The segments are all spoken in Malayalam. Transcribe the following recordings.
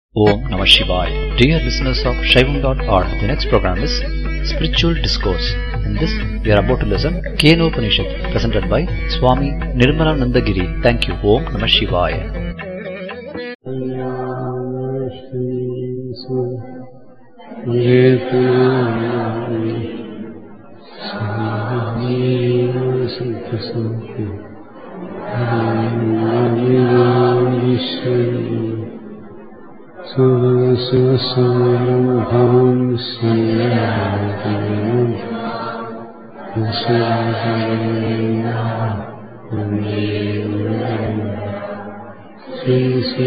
Om Namah Shivaya. Dear listeners of Shaivam.org, the next program is Spiritual Discourse. In this, we are about to listen Keno Upanishad, presented by Swami Nirmalananda Giri. Thank you. Om Namah Shivaya. ശിവസംഭവം Shri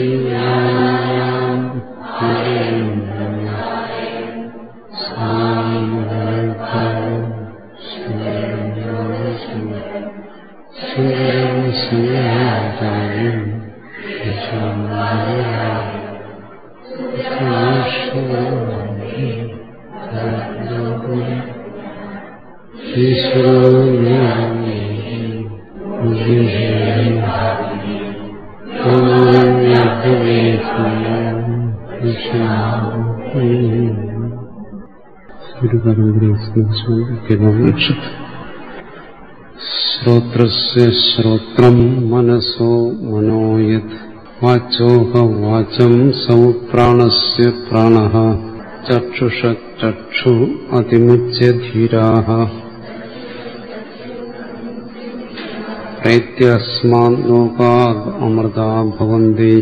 ഒരു പരമ്പരയെ സ്മരിച്ചുകൊണ്ടിരിക്കുന്നു ശ്രോത്രസ്യ ശ്രോത്രം മനസോ മനോയത് വാചോഹ വാചം സൗ പ്രാണസ്യ പ്രാണ ചക്ഷുഷ ചക്ഷു അതിമുച്യ ധീരാഹ പ്രൈത്യസ്മാൻ ലോകാത് അമൃതാ ഭവന്തി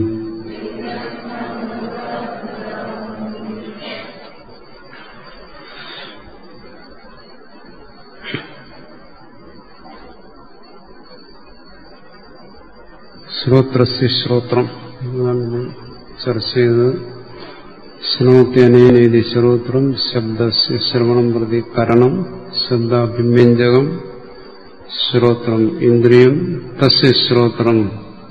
ശ്രോത്രസ്യ ശ്രോത്രം എന്നാണ് നമ്മൾ ചർച്ച ചെയ്തത് ശ്രോത്യനേനേതി ശ്രോത്രം ശബ്ദസ്യ ശ്രവണം പ്രതി കരണം ശബ്ദാഭിവ്യഞ്ജകം ശ്രോത്രം ഇന്ദ്രിയം തസ്യ ശ്രോത്രം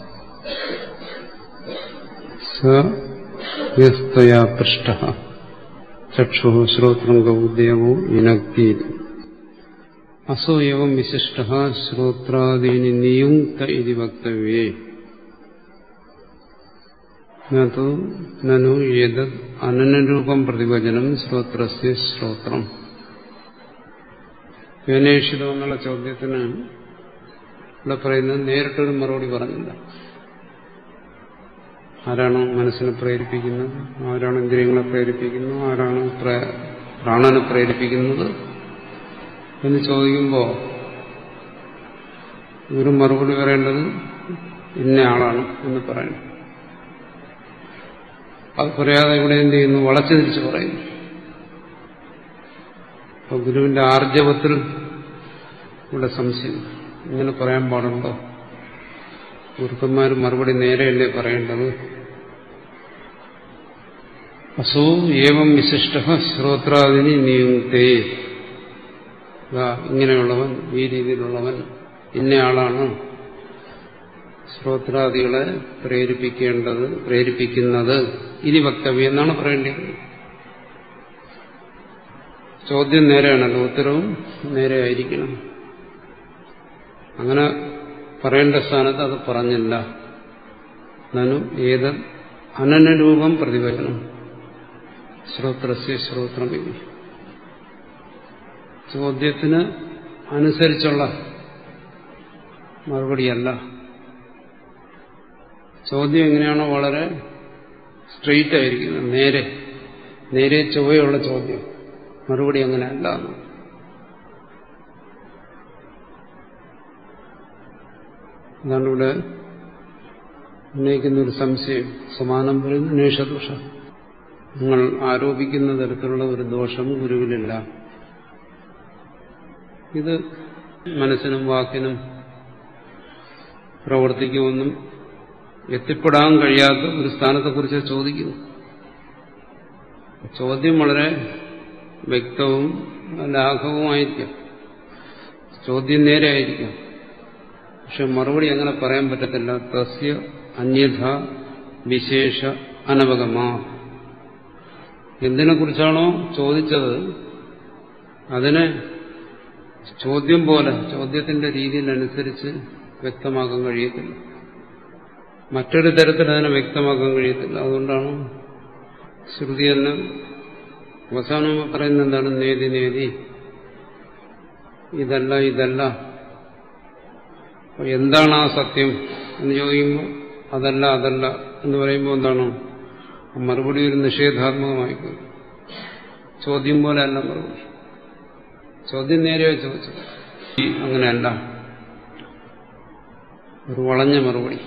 സയസ്തയാ പൃഷ്ട ചക്ഷു ശ്രോത്രം ഗൗദേവോ ഇനക്തി അസോ എവം വിശിഷ്ട ശ്രോത്രാദീനി നിയുക്ത ഇതി വക്തവ്യേ നു ഏത് അനനരൂപം പ്രതിവചനം ശ്രോത്രസ്യ ശ്രോത്രം യോനേഷിതം എന്നുള്ള ചോദ്യത്തിന് ഇവിടെ പറയുന്നത് നേരിട്ടൊരു മറുപടി പറഞ്ഞില്ല ആരാണ് മനസ്സിനെ പ്രേരിപ്പിക്കുന്നത് ആരാണ് ഇന്ദ്രിയങ്ങളെ പ്രേരിപ്പിക്കുന്നത് ആരാണ് പ്രാണനെ പ്രേരിപ്പിക്കുന്നത് എന്ന് ചോദിക്കുമ്പോൾ ഒരു മറുപടി പറയേണ്ടത് ഇന്ന ആളാണ് എന്ന് പറയണം അത് പറയാതെ ഇവിടെ എന്ത് ചെയ്യുന്നു വളച്ചു തിരിച്ച് പറയുന്നു അപ്പൊ ഗുരുവിന്റെ ആർജവത്തിൽ ഇവിടെ സംശയം ഇങ്ങനെ പറയാൻ പാടുണ്ടോ ഗുരുക്കന്മാർ മറുപടി നേരെയല്ലേ പറയേണ്ടത് അസോ ഏവം വിശിഷ്ട ശ്രോത്രാദിനി നിയുക്തേ ഇങ്ങനെയുള്ളവൻ ഈ രീതിയിലുള്ളവൻ ഇന്നയാളാണ് ശ്രോത്രാദികളെ പ്രേരിപ്പിക്കേണ്ടത് പ്രേരിപ്പിക്കുന്നത് ഇനി വക്തവ്യം എന്നാണ് പറയേണ്ടത് ചോദ്യം നേരെയാണല്ലോ ഉത്തരവും നേരെ ആയിരിക്കണം അങ്ങനെ പറയേണ്ട സ്ഥാനത്ത് അത് പറഞ്ഞില്ല നനു ഏത് അനനരൂപം പ്രതിഫലനം ശ്രോത്രസ്യ ശ്രോത്രം ഇനി ചോദ്യത്തിന് അനുസരിച്ചുള്ള മറുപടിയല്ല ചോദ്യം എങ്ങനെയാണോ വളരെ സ്ട്രെയിറ്റ് ആയിരിക്കുന്നത് നേരെ നേരെ ചൊവ്വയുള്ള ചോദ്യം മറുപടി അങ്ങനെയല്ല അതാണ് ഇവിടെ ഉന്നയിക്കുന്ന ഒരു സംശയം സമാനം പറയുന്നു നേഷദോഷ നിങ്ങൾ ആരോപിക്കുന്ന തരത്തിലുള്ള ഒരു ദോഷം ഗുരുവിലില്ല ഇത് മനസ്സിനും വാക്കിനും പ്രവർത്തിക്കുമെന്നും എത്തിപ്പെടാൻ കഴിയാത്ത ഒരു സ്ഥാനത്തെക്കുറിച്ച് ചോദിക്കുന്നു ചോദ്യം വളരെ വ്യക്തവും ലാഘവുമായിരിക്കാം ചോദ്യം നേരെ ആയിരിക്കാം പക്ഷെ മറുപടി അങ്ങനെ പറയാൻ പറ്റത്തില്ല തസ്യ അന്യഥ വിശേഷ അനവഗമാ എന്തിനെക്കുറിച്ചാണോ ചോദിച്ചത് അതിനെ ചോദ്യം പോലെ ചോദ്യത്തിന്റെ രീതിയിലനുസരിച്ച് വ്യക്തമാക്കാൻ കഴിയത്തില്ല മറ്റൊരു തരത്തിൽ അതിനെ വ്യക്തമാക്കാൻ കഴിയത്തില്ല അതുകൊണ്ടാണ് ശ്രുതി തന്നെ അവസാനം പറയുന്നത് എന്താണ് നേതി നേതി ഇതല്ല ഇതല്ല അപ്പോൾ എന്താണ് ആ സത്യം എന്ന് ചോദിക്കുമ്പോൾ അതല്ല അതല്ല എന്ന് പറയുമ്പോൾ എന്താണ് ആ മറുപടി ഒരു നിഷേധാത്മകമായിപ്പോയി ചോദ്യം പോലെ അല്ല മറുപടി ചോദ്യം നേരെ ചോദിച്ചു അങ്ങനെയല്ല ഒരു വളഞ്ഞ മറുപടി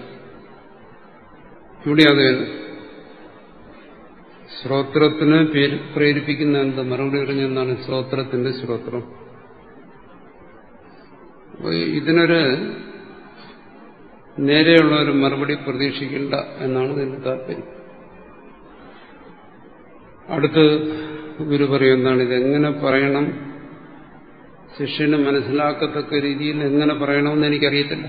ഇവിടെ അത് തന്നെ ശ്രോത്രത്തിന് പ്രേരിപ്പിക്കുന്ന എന്ത് മറുപടി പറഞ്ഞെന്താണ് ശ്രോത്രത്തിന്റെ ശ്രോത്രം ഇതിനൊരു നേരെയുള്ള ഒരു മറുപടി പ്രതീക്ഷിക്കേണ്ട എന്നാണ് ഇതിന്റെ താല്പര്യം അടുത്ത് ഗുരു പറയും എന്താണ് ഇതെങ്ങനെ പറയണം ശിഷ്യന് മനസ്സിലാക്കത്തക്ക രീതിയിൽ എങ്ങനെ പറയണമെന്ന് എനിക്കറിയത്തില്ല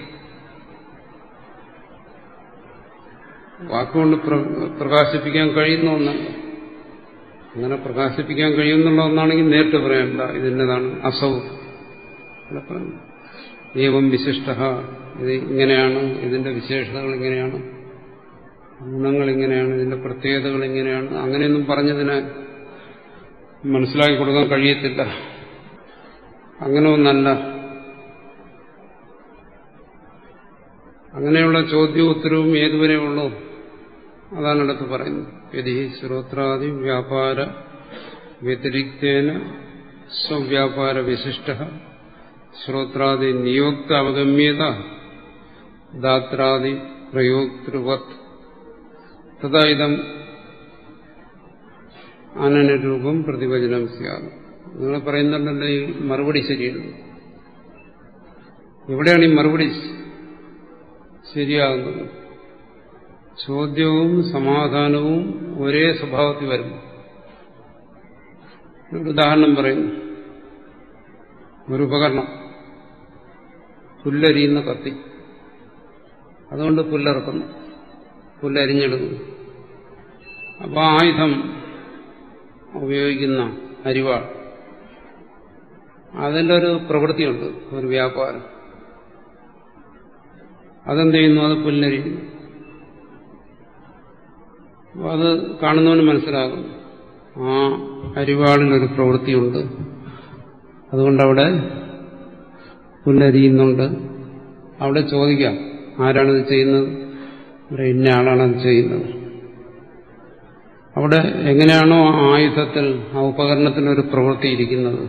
വാക്കുകൊണ്ട് പ്രകാശിപ്പിക്കാൻ കഴിയുന്ന ഒന്നല്ല അങ്ങനെ പ്രകാശിപ്പിക്കാൻ കഴിയുന്നുള്ള ഒന്നാണെങ്കിൽ നേരിട്ട് പറയണ്ട ഇതിൻ്റെതാണ് അസൗ ഏവം വിശിഷ്ട ഇത് ഇങ്ങനെയാണ് ഇതിന്റെ വിശേഷതകൾ ഇങ്ങനെയാണ് ഗുണങ്ങൾ ഇങ്ങനെയാണ് ഇതിന്റെ പ്രത്യേകതകൾ ഇങ്ങനെയാണ് അങ്ങനെയൊന്നും പറഞ്ഞതിന് മനസ്സിലാക്കി കൊടുക്കാൻ കഴിയത്തില്ല അങ്ങനെ ഒന്നല്ല അങ്ങനെയുള്ള ചോദ്യവും ഉത്തരവും ഏതുവരെ ഉള്ളൂ അതാണ് അടുത്ത് പറയുന്നത് യതി ശ്രോത്രാദി വ്യാപാര വ്യതിരിക്തേന സ്വവ്യാപാര വിശിഷ്ട ശ്രോത്രാദി നിയോക്ത അവഗമ്യത ദാത്രാദി പ്രയോക്തൃവത് തഥാ ഇതം അനനുരൂപം പ്രതിവചനം സ്യാത് നിങ്ങൾ പറയുന്നുണ്ടല്ലോ ഈ മറുപടി ശരിയല്ല എവിടെയാണ് ഈ മറുപടി ശരിയാകുന്നത് ചോദ്യവും സമാധാനവും ഒരേ സ്വഭാവത്തിൽ വരുന്നു ഒരു ഉദാഹരണം പറയുന്നു ഒരു ഉപകരണം പുല്ലരിയുന്ന കത്തി അതുകൊണ്ട് പുല്ലറക്കുന്നു പുല്ലരിഞ്ഞെടുക്കുന്നു അപ്പോൾ ആയുധം ഉപയോഗിക്കുന്ന അരിവാൾ അതിൻ്റെ ഒരു പ്രവൃത്തിയുണ്ട് ഒരു വ്യാപാരം അതെന്ത് ചെയ്യുന്നു അത് പുല്ലരിയുന്നു അപ്പോൾ അത് കാണുന്നവന് മനസ്സിലാകും ആ അരിവാളിനൊരു പ്രവൃത്തിയുണ്ട് അതുകൊണ്ടവിടെ പുല്ലരിയുന്നുണ്ട് അവിടെ ചോദിക്കാം ആരാണിത് ചെയ്യുന്നത് ഇവിടെ ഇന്ന ആളാണ് അത് ചെയ്യുന്നത് അവിടെ എങ്ങനെയാണോ ആ ആയുധത്തിൽ ആ ഉപകരണത്തിനൊരു പ്രവൃത്തി ഇരിക്കുന്നത്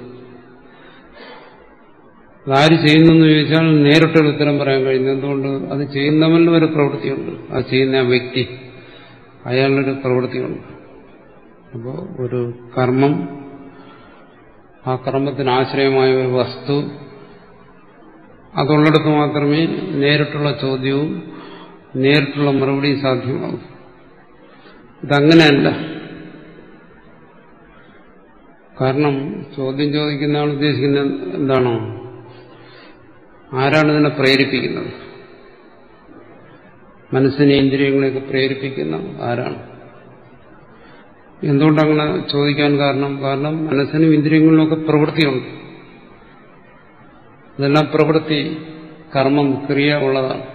അതാര് ചെയ്യുന്നെന്ന് ചോദിച്ചാൽ നേരിട്ടൊരു ഉത്തരം പറയാൻ കഴിയുന്നത് എന്തുകൊണ്ട് അത് ചെയ്യുന്നവനിലും ഒരു പ്രവൃത്തിയുണ്ട് അത് ചെയ്യുന്ന ആ വ്യക്തി അയാളൊരു പ്രവൃത്തിയുണ്ട് അപ്പോൾ ഒരു കർമ്മം ആ കർമ്മത്തിന് ആശ്രയമായ ഒരു വസ്തു അതുള്ളിടത്ത് മാത്രമേ നേരിട്ടുള്ള ചോദ്യവും നേരിട്ടുള്ള മറുപടിയും സാധ്യമാകൂ ഇതങ്ങനെയല്ല കാരണം ചോദ്യം ചോദിക്കുന്ന ആൾ ഉദ്ദേശിക്കുന്നത് എന്താണോ ആരാണ് ഇതിനെ പ്രേരിപ്പിക്കുന്നത് മനസ്സിനെ ഇന്ദ്രിയങ്ങളെയൊക്കെ പ്രേരിപ്പിക്കുന്ന ആരാണ് എന്തുകൊണ്ടങ്ങനെ ചോദിക്കാൻ കാരണം കാരണം മനസ്സിനും ഇന്ദ്രിയങ്ങളിലൊക്കെ പ്രവൃത്തിയുണ്ട് ഇതെല്ലാം പ്രവൃത്തി കർമ്മം ക്രിയ ഉള്ളതാണ്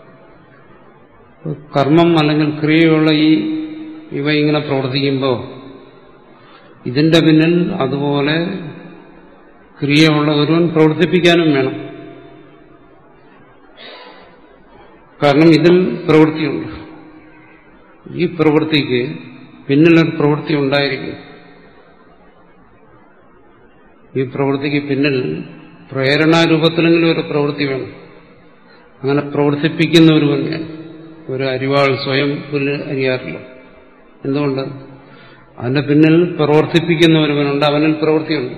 കർമ്മം അല്ലെങ്കിൽ ക്രിയയുള്ള ഈ ഇവ ഇങ്ങനെ പ്രവർത്തിക്കുമ്പോൾ ഇതിന്റെ പിന്നിൽ അതുപോലെ ക്രിയയുള്ള ഒരുവൻ പ്രവർത്തിപ്പിക്കാനും വേണം കാരണം ഇതിൽ പ്രവൃത്തിയുണ്ട് ഈ പ്രവൃത്തിക്ക് പിന്നിലൊരു പ്രവൃത്തി ഉണ്ടായിരിക്കും ഈ പ്രവൃത്തിക്ക് പിന്നിൽ പ്രേരണാരൂപത്തിലെങ്കിലും ഒരു പ്രവൃത്തി വേണം അങ്ങനെ പ്രവർത്തിപ്പിക്കുന്ന ഒരുവൻ വേണം ഒരു അരിവാൾ സ്വയം പുല്ല് അരിയാറില്ല എന്തുകൊണ്ട് അതിന്റെ പിന്നിൽ പ്രവർത്തിപ്പിക്കുന്ന ഒരുവനുണ്ട് അവനിൽ പ്രവൃത്തിയുണ്ട്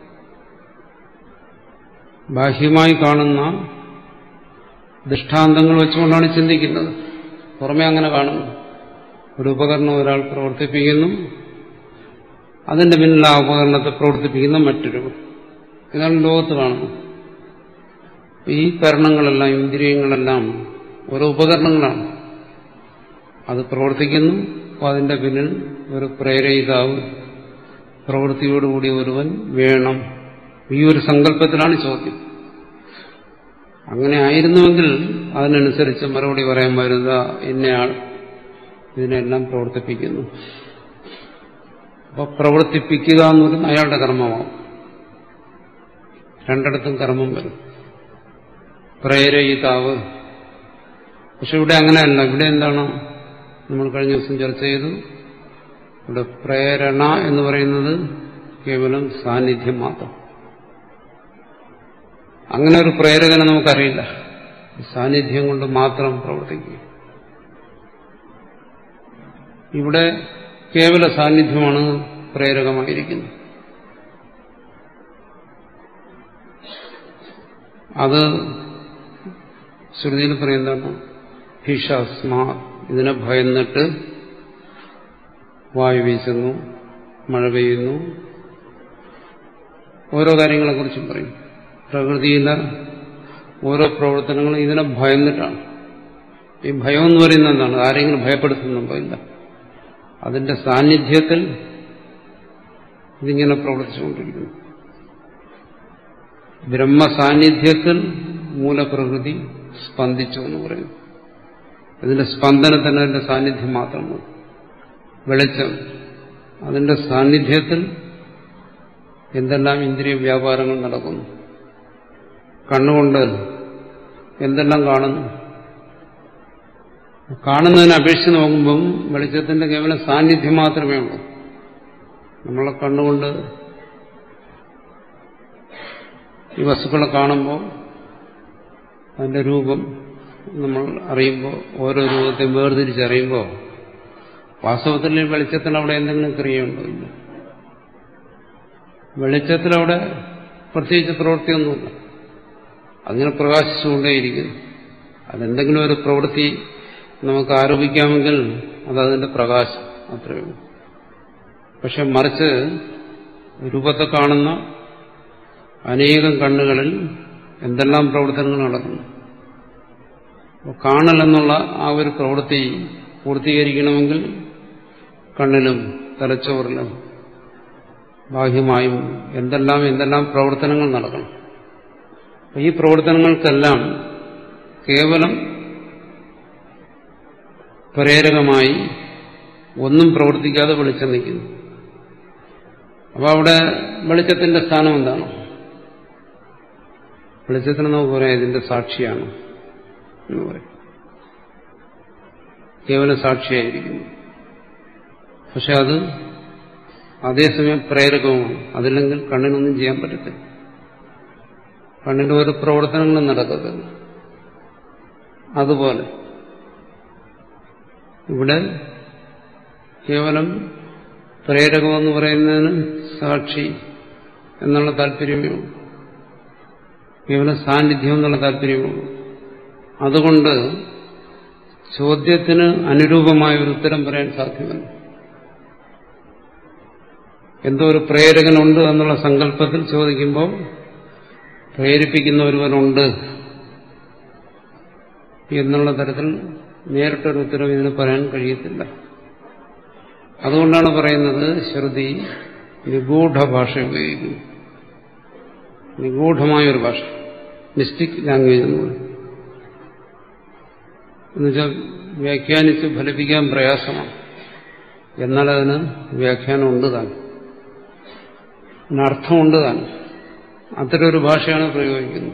ബാഹ്യമായി കാണുന്ന ദൃഷ്ടാന്തങ്ങൾ വെച്ചുകൊണ്ടാണ് ചിന്തിക്കുന്നത് പുറമെ അങ്ങനെ കാണുന്നു ഒരു ഉപകരണം ഒരാൾ പ്രവർത്തിപ്പിക്കുന്നു അതിന്റെ പിന്നിൽ ആ ഉപകരണത്തെ പ്രവർത്തിപ്പിക്കുന്ന മറ്റൊരു ഇതാണ് ലോകത്ത് കാണുന്നത് ഈ കരണങ്ങളെല്ലാം ഇന്ദ്രിയങ്ങളെല്ലാം ഓരോ ഉപകരണങ്ങളാണ് അത് പ്രവർത്തിക്കുന്നു അപ്പോൾ അതിന്റെ പിന്നിൽ ഒരു പ്രേരയിതാവ് പ്രവൃത്തിയോടുകൂടി ഒരുവൻ വേണം ഈ ഒരു സങ്കല്പത്തിലാണ് ചോദ്യം അങ്ങനെ ആയിരുന്നുവെങ്കിൽ അതിനനുസരിച്ച് മറുപടി പറയാൻ വരുന്ന ഇന്നയാൾ ഇതിനെല്ലാം പ്രവർത്തിപ്പിക്കുന്നു അപ്പോൾ പ്രവർത്തിപ്പിക്കുക എന്ന് പറയുന്നത് അയാളുടെ കർമ്മമാവും രണ്ടിടത്തും കർമ്മം വരും പ്രേരയിതാവ് പക്ഷെ ഇവിടെ അങ്ങനെയല്ല ഇവിടെ എന്താണ് നമ്മൾ കഴിഞ്ഞ ദിവസം ചർച്ച ചെയ്തു ഇവിടെ പ്രേരണ എന്ന് പറയുന്നത് കേവലം സാന്നിധ്യം മാത്രം അങ്ങനെ ഒരു പ്രേരകനെ നമുക്കറിയില്ല സാന്നിധ്യം കൊണ്ട് മാത്രം പ്രവർത്തിക്കുക ഇവിടെ കേവല സാന്നിധ്യമാണ് പ്രേരകമായിരിക്കുന്നത് അത് ശ്രുതിയിൽ പറയുന്നതാണ് ഹിഷസ്മാ ഇതിനെ ഭയന്നിട്ട് വായു വീശുന്നു മഴ പെയ്യുന്നു ഓരോ കാര്യങ്ങളെക്കുറിച്ചും പറയും പ്രകൃതിയിലെ ഓരോ പ്രവർത്തനങ്ങളും ഇതിനെ ഭയന്നിട്ടാണ് ഈ ഭയം എന്ന് പറയുന്നത് എന്താണ് ആരെങ്കിലും ഭയപ്പെടുത്തുന്നുണ്ടോ ഇല്ല അതിന്റെ സാന്നിധ്യത്തിൽ ഇതിങ്ങനെ പ്രവർത്തിച്ചുകൊണ്ടിരിക്കുന്നു ബ്രഹ്മസാന്നിധ്യത്തിൽ മൂലപ്രകൃതി സ്പന്ദിച്ചു എന്ന് പറയുന്നു ഇതിന്റെ സ്പന്ദനത്തിന് അതിന്റെ സാന്നിധ്യം മാത്രം മതി വെളിച്ചം അതിന്റെ സാന്നിധ്യത്തിൽ എന്തെല്ലാം ഇന്ദ്രിയ വ്യാപാരങ്ങൾ നടക്കുന്നു കണ്ണുകൊണ്ട് എന്തെല്ലാം കാണുന്നു കാണുന്നതിനെ അപേക്ഷിച്ച് നോക്കുമ്പം വെളിച്ചത്തിന്റെ കേവലം സാന്നിധ്യം മാത്രമേ ഉള്ളൂ നമ്മളെ കണ്ണുകൊണ്ട് ഈ വസ്തുക്കളെ കാണുമ്പോൾ അതിന്റെ രൂപം നമ്മൾ അറിയുമ്പോൾ ഓരോ രൂപത്തെ വേർതിരിച്ചറിയുമ്പോൾ വാസ്തവത്തിൽ ഈ വെളിച്ചത്തിന് അവിടെ എന്തെങ്കിലും ക്രിയയുണ്ടോ ഇല്ല വെളിച്ചത്തിലവിടെ പ്രത്യേകിച്ച് പ്രവൃത്തിയൊന്നുമില്ല അതിങ്ങനെ പ്രകാശിച്ചുകൊണ്ടേയിരിക്കുന്നു അതെന്തെങ്കിലും ഒരു പ്രവൃത്തി നമുക്ക് ആരോപിക്കാമെങ്കിൽ അതതിന്റെ പ്രകാശം അത്രയേ ഉള്ളൂ പക്ഷെ മറിച്ച് രൂപത്തെ കാണുന്ന അനേകം കണ്ണുകളിൽ എന്തെല്ലാം പ്രവർത്തനങ്ങൾ നടക്കുന്നു കാണൽ എന്നുള്ള ആ ഒരു പ്രവൃത്തി പൂർത്തീകരിക്കണമെങ്കിൽ കണ്ണിലും തലച്ചോറിലും ബാഹ്യമായും എന്തെല്ലാം എന്തെല്ലാം പ്രവർത്തനങ്ങൾ നടക്കണം ഈ പ്രവർത്തനങ്ങൾക്കെല്ലാം കേവലം പ്രേരകമായി ഒന്നും പ്രവർത്തിക്കാതെ വെളിച്ചം നിൽക്കുന്നു അപ്പോൾ അവിടെ വെളിച്ചത്തിന്റെ സ്ഥാനം എന്താണ് വെളിച്ചത്തിന് നമുക്ക് പറയാം ഇതിന്റെ സാക്ഷിയാണ് എന്ന് പറയും കേവലം സാക്ഷിയായിരിക്കുന്നു പക്ഷെ അത് അതേസമയം പ്രേരകവുമാണ് അതില്ലെങ്കിൽ കണ്ണിനൊന്നും ചെയ്യാൻ പറ്റത്തില്ല കണ്ണിന്റെ ഒരു പ്രവർത്തനങ്ങളും നടക്കത്തില്ല അതുപോലെ ഇവിടെ കേവലം പ്രേരകമെന്ന് പറയുന്നതിന് സാക്ഷി എന്നുള്ള താല്പര്യമേ ഉള്ളൂ കേവലം സാന്നിധ്യം എന്നുള്ള താല്പര്യമേ ഉള്ളൂ അതുകൊണ്ട് ചോദ്യത്തിന് അനുരൂപമായ ഒരു ഉത്തരം പറയാൻ സാധ്യമല്ല എന്തോ ഒരു പ്രേരകനുണ്ട് എന്നുള്ള സങ്കല്പത്തിൽ ചോദിക്കുമ്പോൾ പ്രേരിപ്പിക്കുന്ന ഒരുവനുണ്ട് എന്നുള്ള തരത്തിൽ നേരിട്ടൊരു ഉത്തരം ഇതിന് പറയാൻ കഴിയത്തില്ല അതുകൊണ്ടാണ് പറയുന്നത് ശ്രുതി നിഗൂഢ ഭാഷ ഉപയോഗിക്കുന്നു നിഗൂഢമായൊരു ഭാഷ മിസ്റ്റിക് ലാംഗ്വേജ് എന്ന് പറയും എന്നുവെച്ചാൽ വ്യാഖ്യാനിച്ച് ഫലിപ്പിക്കാൻ പ്രയാസമാണ് എന്നാൽ അതിന് വ്യാഖ്യാനം ഉണ്ട് താൻ അതിനർത്ഥമുണ്ട് താൻ അത്തരം ഒരു ഭാഷയാണ് പ്രയോഗിക്കുന്നത്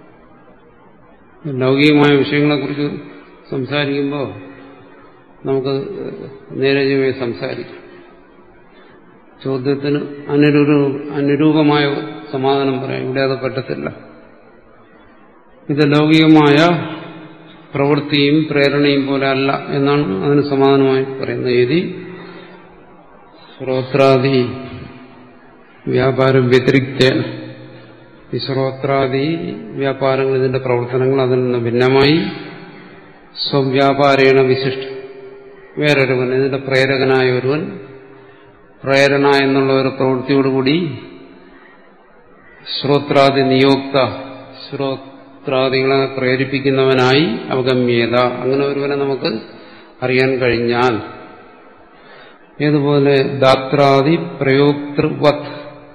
ലൗകികമായ വിഷയങ്ങളെക്കുറിച്ച് സംസാരിക്കുമ്പോൾ നമുക്ക് നേരെ ചൊവ്വേ സംസാരിക്കാം ചോദ്യത്തിന് അനുരൂ അനുരൂപമായ സമാധാനം പറയാം ഇവിടെ അത് പറ്റത്തില്ല ഇത് ലൗകികമായ പ്രവൃത്തിയും പ്രേരണയും പോലെ അല്ല എന്നാണ് അതിന് സമാധാനമായി പറയുന്നത് എതി ശ്രോത്രാദി വ്യാപാരം വ്യതിരിക്ത ഈ ശ്രോത്രാദി വ്യാപാരങ്ങൾ ഇതിന്റെ പ്രവർത്തനങ്ങൾ അതിൽ നിന്ന് ഭിന്നമായി സ്വവ്യാപാരേണ വിശിഷ്ട വേറൊരുവൻ ഇതിന്റെ പ്രേരകനായ ഒരുവൻ പ്രേരണ എന്നുള്ള ഒരു പ്രവൃത്തിയോടുകൂടി ശ്രോത്രാദി നിയോക്ത ശ്രോത്രാദികളെ പ്രേരിപ്പിക്കുന്നവനായി അവഗമ്യത അങ്ങനെ ഒരുവനെ നമുക്ക് അറിയാൻ കഴിഞ്ഞാൽ ഏതുപോലെ ദാത്രാദി പ്രയോക്തൃവത്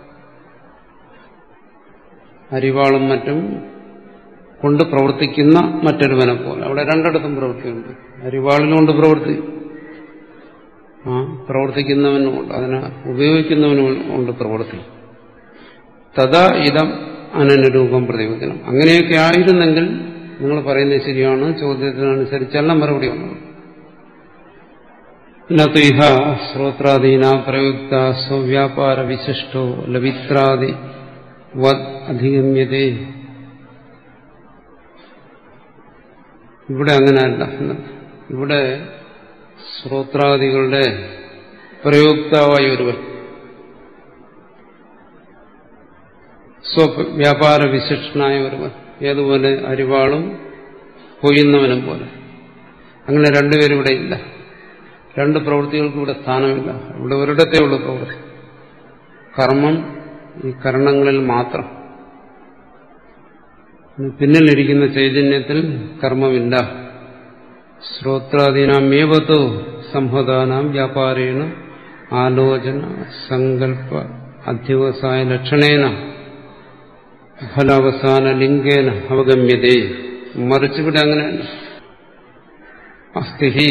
അരിവാളും മറ്റും കൊണ്ട് പ്രവർത്തിക്കുന്ന മറ്റൊരുവനെ പോലെ അവിടെ രണ്ടിടത്തും പ്രവൃത്തിയുണ്ട് അരിവാളിലുകൊണ്ട് പ്രവൃത്തി ആ പ്രവർത്തിക്കുന്നവനുമുണ്ട് അതിനെ ഉപയോഗിക്കുന്നവനും ഉണ്ട് പ്രവൃത്തി തഥാ ഇതം അനനുരൂപം പ്രതിപദിനം അങ്ങനെയൊക്കെ ആയിരുന്നെങ്കിൽ നിങ്ങൾ പറയുന്നത് ശരിയാണ് ചോദ്യത്തിനനുസരിച്ചല്ല മറുപടി വന്നത് നൈഹ ശ്രോത്രാദീന പ്രയുക്ത സ്വവ്യാപാര വിശിഷ്ടോ ലവിത്രാദി വത് അധിഗമ്യതേ ഇവിടെ അങ്ങനെയല്ല ഇവിടെ ശ്രോത്രാദികളുടെ പ്രയുക്താവായ ഒരുവൻ സ്വവ്യാപാര വിശിഷ്ടനായ ഒരുവൻ ഏതുപോലെ അരിവാളും കൊയ്യുന്നവനും പോലെ അങ്ങനെ രണ്ടുപേരും ഇവിടെ ഇല്ല രണ്ട് പ്രവൃത്തികൾക്ക് ഇവിടെ സ്ഥാനമില്ല ഇവിടെ ഒരിടത്തേ ഉള്ളൂ പ്രവൃത്തി കർമ്മം ഈ കരണങ്ങളിൽ മാത്രം പിന്നിലിരിക്കുന്ന ചൈതന്യത്തിൽ കർമ്മമില്ല ശ്രോത്രാദീനാമേവത്തോ സംഹതാനാം വ്യാപാരേണ ആലോചന സങ്കല്പ അധ്യവസായ ലക്ഷണേന ഫലാവസാന ലിംഗേന അവഗമ്യതേ മറിച്ചിവിടെ അങ്ങനെയല്ല അസ്ഥിഹി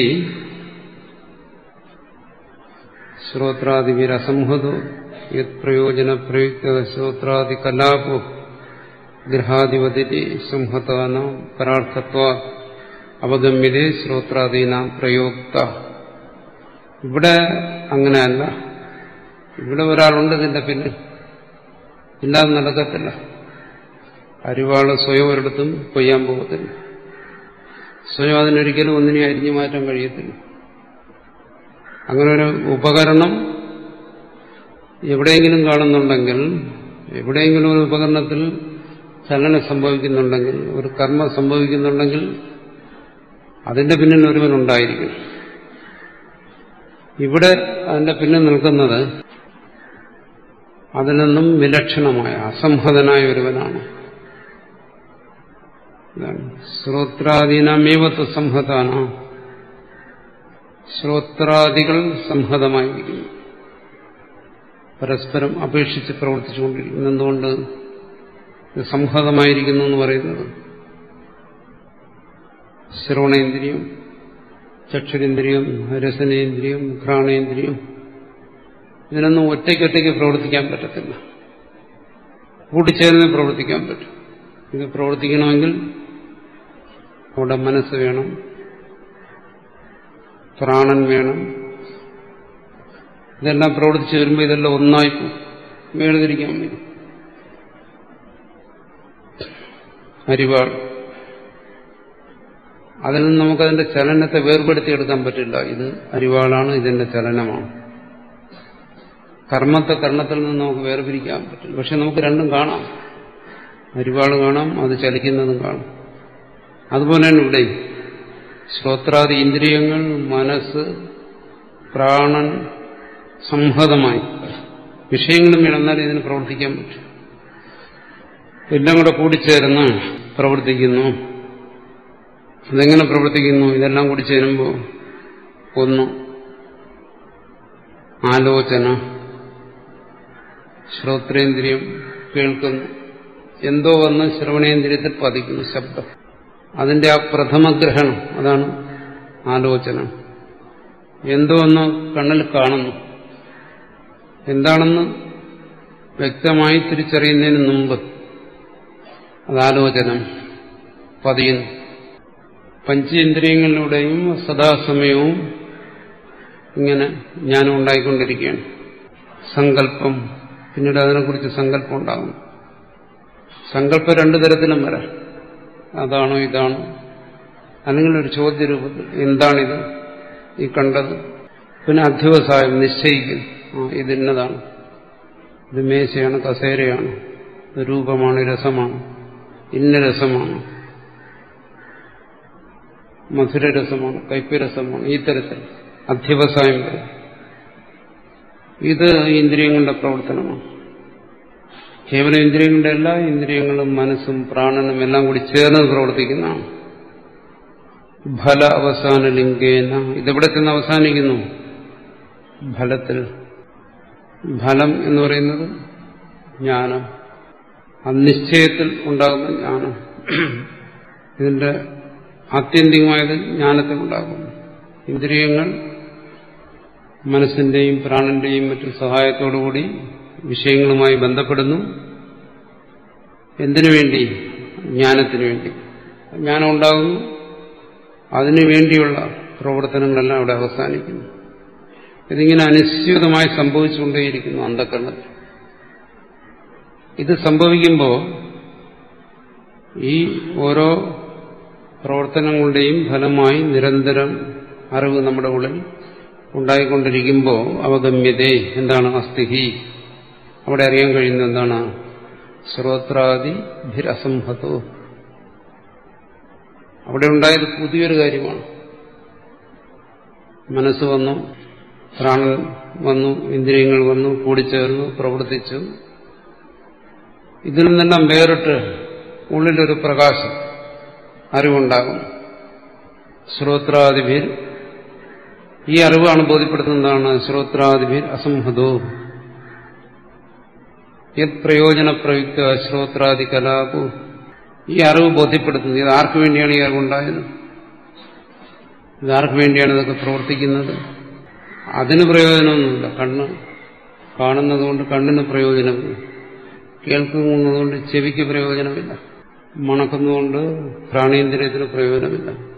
ശ്രോത്രാദിവിരസംഹതോ യത് പ്രയോജന പ്രയുക്ത ശ്രോത്രാദി കലാപോ ഗ്രഹാധിപതി സംഹതാനാം പരാർത്ഥത്വ അവഗമ്യതേ ശ്രോത്രാദീനാം പ്രയോക്ത ഇവിടെ അങ്ങനെയല്ല ഇവിടെ ഒരാളുണ്ട് ഇതിന്റെ പിന്നിൽ ഇല്ലാതെ നടക്കത്തില്ല അരിവാള് സ്വയം ഒരിടത്തും കൊയ്യാൻ പോകത്തില്ല സ്വയം അതിനൊരിക്കലും ഒന്നിനെ അരിഞ്ഞു മാറ്റാൻ കഴിയത്തില്ല അങ്ങനെ ഒരു ഉപകരണം എവിടെയെങ്കിലും കാണുന്നുണ്ടെങ്കിൽ എവിടെയെങ്കിലും ഒരു ഉപകരണത്തിൽ ചലനം സംഭവിക്കുന്നുണ്ടെങ്കിൽ ഒരു കർമ്മം സംഭവിക്കുന്നുണ്ടെങ്കിൽ അതിന്റെ പിന്നിൽ ഒരുവനുണ്ടായിരിക്കും ഇവിടെ അതിന്റെ പിന്നിൽ നിൽക്കുന്നത് അതിൽ നിന്നും വിലക്ഷണമായ അസംഹതനായ ഒരുവനാണ് ശ്രോത്രാദീനമേവത്വ സംഹതാന ശ്രോത്രാദികൾ സംഹതമായിരിക്കുന്നു പരസ്പരം അപേക്ഷിച്ച് പ്രവർത്തിച്ചുകൊണ്ടിരിക്കുന്നു എന്തുകൊണ്ട് ഇത് സംഹതമായിരിക്കുന്നു എന്ന് പറയുന്നത് ശ്രവണേന്ദ്രിയം ചക്ഷുരേന്ദ്രിയം രസനേന്ദ്രിയം ഘ്രാണേന്ദ്രിയം ഇതിനൊന്നും ഒറ്റയ്ക്കൊറ്റയ്ക്ക് പ്രവർത്തിക്കാൻ പറ്റത്തില്ല കൂട്ടിച്ചേർന്ന് പ്രവർത്തിക്കാൻ പറ്റും ഇത് പ്രവർത്തിക്കണമെങ്കിൽ അവിടെ മനസ്സ് വേണം പ്രാണൻ വേണം ഇതെല്ലാം പ്രവർത്തിച്ചു വരുമ്പോൾ ഇതെല്ലാം ഒന്നായി വേർതിരിക്കാൻ വരും അരിവാൾ അതിൽ നിന്ന് നമുക്കതിന്റെ ചലനത്തെ വേർപെടുത്തിയെടുക്കാൻ പറ്റില്ല ഇത് അരിവാളാണ് ഇതിന്റെ ചലനമാണ് കർമ്മത്തെ കർണത്തിൽ നിന്ന് നമുക്ക് വേർപിരിക്കാൻ പറ്റില്ല പക്ഷെ നമുക്ക് രണ്ടും കാണാം അരിവാൾ കാണാം അത് ചലിക്കുന്നതും കാണാം അതുപോലെ തന്നെ ഇവിടെ ശ്രോത്രാദി ഇന്ദ്രിയങ്ങൾ മനസ്സ് പ്രാണൻ സംഹതമായി വിഷയങ്ങളും ഇടന്നാൽ ഇതിന് പ്രവർത്തിക്കാൻ പറ്റും എല്ലാം കൂടെ കൂടിച്ചേർന്ന് പ്രവർത്തിക്കുന്നു അതെങ്ങനെ പ്രവർത്തിക്കുന്നു ഇതെല്ലാം കൂടി ചേരുമ്പോൾ ഒന്ന് ആലോചന ശ്രോത്രേന്ദ്രിയം കേൾക്കുന്നു എന്തോ വന്ന് ശ്രവണേന്ദ്രിയത്തിൽ പതിക്കുന്നു ശബ്ദം അതിന്റെ ആ പ്രഥമഗ്രഹണം അതാണ് ആലോചന എന്തോ ഒന്ന് കണ്ണിൽ കാണുന്നു എന്താണെന്ന് വ്യക്തമായി തിരിച്ചറിയുന്നതിന് മുമ്പ് അത് ആലോചനം പതിയുന്നു പഞ്ചേന്ദ്രിയങ്ങളിലൂടെയും സദാസമയവും ഇങ്ങനെ ജ്ഞാനം ഉണ്ടായിക്കൊണ്ടിരിക്കുകയാണ് സങ്കല്പം പിന്നീട് അതിനെക്കുറിച്ച് സങ്കല്പം ഉണ്ടാകും സങ്കല്പം രണ്ടു തരത്തിലും വരാം അതാണോ ഇതാണോ അല്ലെങ്കിൽ ഒരു ചോദ്യരൂപത്തിൽ എന്താണിത് ഈ കണ്ടത് പിന്നെ അധ്യവസായം നിശ്ചയിക്കുന്നു ആ ഇതിന്നതാണ് ഇത് മേശയാണ് കസേരയാണ് ഇത് രൂപമാണ് രസമാണ് ഇന്ന രസമാണ് മധുരരസമാണ് കയ്പരസമാണ് ഈ തരത്തിൽ അധ്യവസായം വരും ഇത് ഇന്ദ്രിയങ്ങളുടെ പ്രവർത്തനമാണ് കേവലം ഇന്ദ്രിയങ്ങളുടെ എല്ലാ ഇന്ദ്രിയങ്ങളും മനസ്സും പ്രാണനും എല്ലാം കൂടി ചേർന്ന് പ്രവർത്തിക്കുന്നതാണ് ഫല അവസാന ലിംഗേന ഇതെവിടെ ചെന്ന് അവസാനിക്കുന്നു ഫലത്തിൽ ഫലം എന്ന് പറയുന്നത് ജ്ഞാനം അനിശ്ചയത്തിൽ ഉണ്ടാകുന്ന ജ്ഞാനം ഇതിന്റെ ആത്യന്തികമായത് ജ്ഞാനത്തിൽ ഉണ്ടാകുന്നു ഇന്ദ്രിയങ്ങൾ മനസ്സിന്റെയും പ്രാണന്റെയും മറ്റു സഹായത്തോടുകൂടി വിഷയങ്ങളുമായി ബന്ധപ്പെടുന്നു എന്തിനു വേണ്ടി ജ്ഞാനത്തിനു വേണ്ടി ജ്ഞാനം ഉണ്ടാകുന്നു അതിനു വേണ്ടിയുള്ള പ്രവർത്തനങ്ങളെല്ലാം അവിടെ അവസാനിക്കുന്നു ഇതിങ്ങനെ അനിശ്ചിതമായി സംഭവിച്ചുകൊണ്ടേയിരിക്കുന്നു അന്ധക്കരണത്തിൽ ഇത് സംഭവിക്കുമ്പോൾ ഈ ഓരോ പ്രവർത്തനങ്ങളുടെയും ഫലമായി നിരന്തരം അറിവ് നമ്മുടെ ഉള്ളിൽ ഉണ്ടായിക്കൊണ്ടിരിക്കുമ്പോൾ അവഗമ്യതേ എന്താണ് അസ്ഥിഹി അവിടെ അറിയാൻ കഴിയുന്നത് എന്താണ് ശ്രോത്രാദി ഭിരസംഹതോ അവിടെ ഉണ്ടായത് പുതിയൊരു കാര്യമാണ് മനസ്സ് വന്നു പ്രാണൻ വന്നു ഇന്ദ്രിയങ്ങൾ വന്നു കൂടിച്ചേർന്നു പ്രവർത്തിച്ചു ഇതിൽ നിന്നെല്ലാം വേറിട്ട് ഉള്ളിലൊരു പ്രകാശം അറിവുണ്ടാകും ശ്രോത്രാദിഭിർ ഈ അറിവാണ് ബോധ്യപ്പെടുത്തുന്നതാണ് ശ്രോത്രാദിഭിർ അസംഹതോ യത് പ്രയോജന പ്രയുക്ത ശ്രോത്രാദി കലാപു ഈ അറിവ് ബോധ്യപ്പെടുത്തുന്നത് ഇത് ആർക്കു വേണ്ടിയാണ് ഈ അറിവുണ്ടായത് ഇത് ആർക്കു വേണ്ടിയാണ് ഇതൊക്കെ പ്രവർത്തിക്കുന്നത് അതിന് പ്രയോജനമൊന്നുമില്ല കണ്ണ് കാണുന്നതുകൊണ്ട് കണ്ണിന് പ്രയോജനമില്ല കേൾക്കുന്നതുകൊണ്ട് ചെവിക്ക് പ്രയോജനമില്ല മണക്കുന്നതുകൊണ്ട് പ്രാണേന്ദ്രിയത്തിന് പ്രയോജനമില്ല